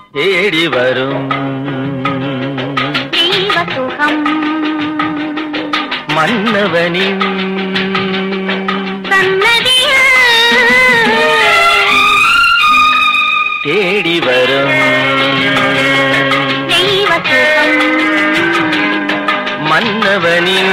தேடி வரும் தெய்வ சுகம் மன்னவனின் சன்னதியில் தேடி வரும் தெய்வ சுகம் மன்னவனின்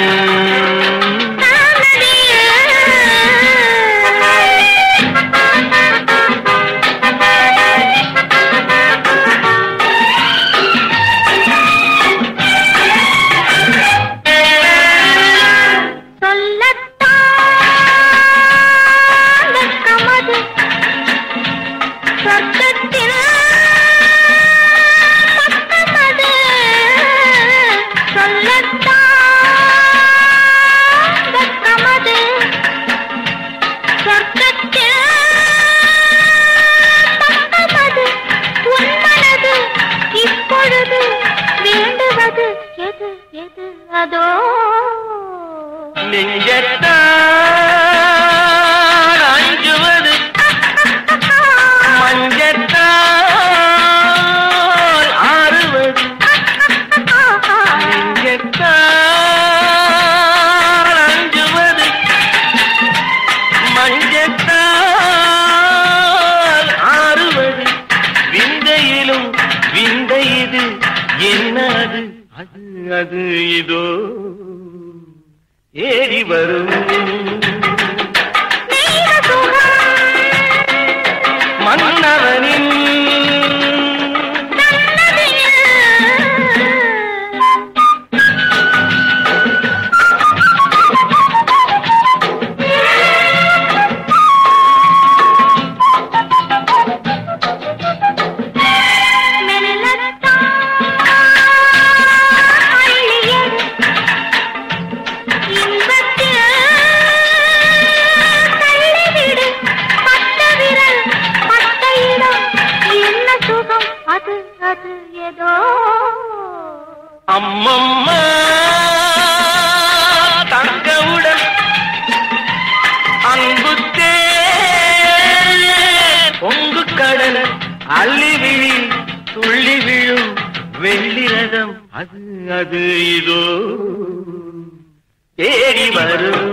சொல்லத்தான் வெட்கமது சொர்க்கத்தில் பக்கமது சொல்லத்தான் வெட்கமது சொர்க்கத்தில் பக்கமது உன் மனது இப்பொழுது வேண்டுவது எது எது அதோ நெஞ்சத்தான் அஞ்சுவது மஞ்சத்தால் ஆறுவது நெஞ்சத்தால் அஞ்சுவது மஞ்சத்தால் ஆறுவது விந்தையிலும் விந்தை இது என்ன அது அது அது இதோ ஏறி வரும் தெய்வ சுகம் மன்னவனின் அது அது ஏதோ அம்மம்மா தங்கவுடன் அன்புத்தே பொங்கு கடல் அள்ளி விழி துள்ளி விழும் வெள்ளி ரதம் அது அது இதோ ஏறி வரும்